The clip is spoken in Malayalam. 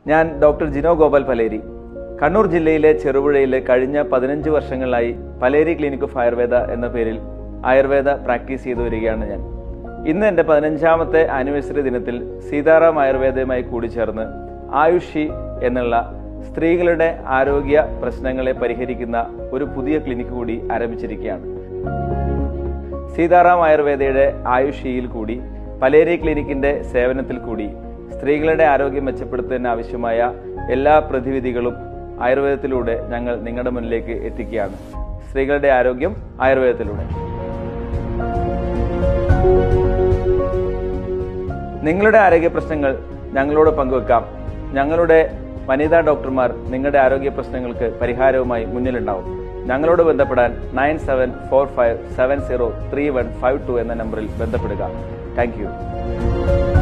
ഞാൻ ഡോക്ടർ ജിനോ ഗോപാൽ പലേരി കണ്ണൂർ ജില്ലയിലെ ചെറുപുഴയിലെ കഴിഞ്ഞ പതിനഞ്ച് വർഷങ്ങളായി പലേരി ക്ലിനിക് ഓഫ് ആയുർവേദ എന്ന പേരിൽ ആയുർവേദ പ്രാക്ടീസ് ചെയ്തു വരികയാണ് ഞാൻ ഇന്ന് എൻ്റെ പതിനഞ്ചാമത്തെ ആനിവേഴ്സറി ദിനത്തിൽ സീതാറാം ആയുർവേദയുമായി കൂടിച്ചേർന്ന് ആയുഷി എന്നുള്ള സ്ത്രീകളുടെ ആരോഗ്യ പ്രശ്നങ്ങളെ പരിഹരിക്കുന്ന ഒരു പുതിയ ക്ലിനിക്ക് കൂടി ആരംഭിച്ചിരിക്കുകയാണ് സീതാറാം ആയുർവേദയുടെ ആയുഷിയിൽ കൂടി പലേരി ക്ലിനിക്കിന്റെ സേവനത്തിൽ കൂടി സ്ത്രീകളുടെ ആരോഗ്യം മെച്ചപ്പെടുത്തുന്നതിന് ആവശ്യമായ എല്ലാ പ്രതിവിധികളും ആയുർവേദത്തിലൂടെ ഞങ്ങൾ നിങ്ങളുടെ മുന്നിലേക്ക് എത്തിക്കുകയാണ് സ്ത്രീകളുടെ ആരോഗ്യം ആയുർവേദത്തിലൂടെ നിങ്ങളുടെ ആരോഗ്യ പ്രശ്നങ്ങൾ ഞങ്ങളോട് പങ്കുവെക്കാം ഞങ്ങളുടെ വനിതാ ഡോക്ടർമാർ നിങ്ങളുടെ ആരോഗ്യ പ്രശ്നങ്ങൾക്ക് പരിഹാരവുമായി മുന്നിലുണ്ടാവും ഞങ്ങളോട് ബന്ധപ്പെടാൻ nine seven four five seven zero three one five two എന്ന നമ്പറിൽ ബന്ധപ്പെടുക താങ്ക് യു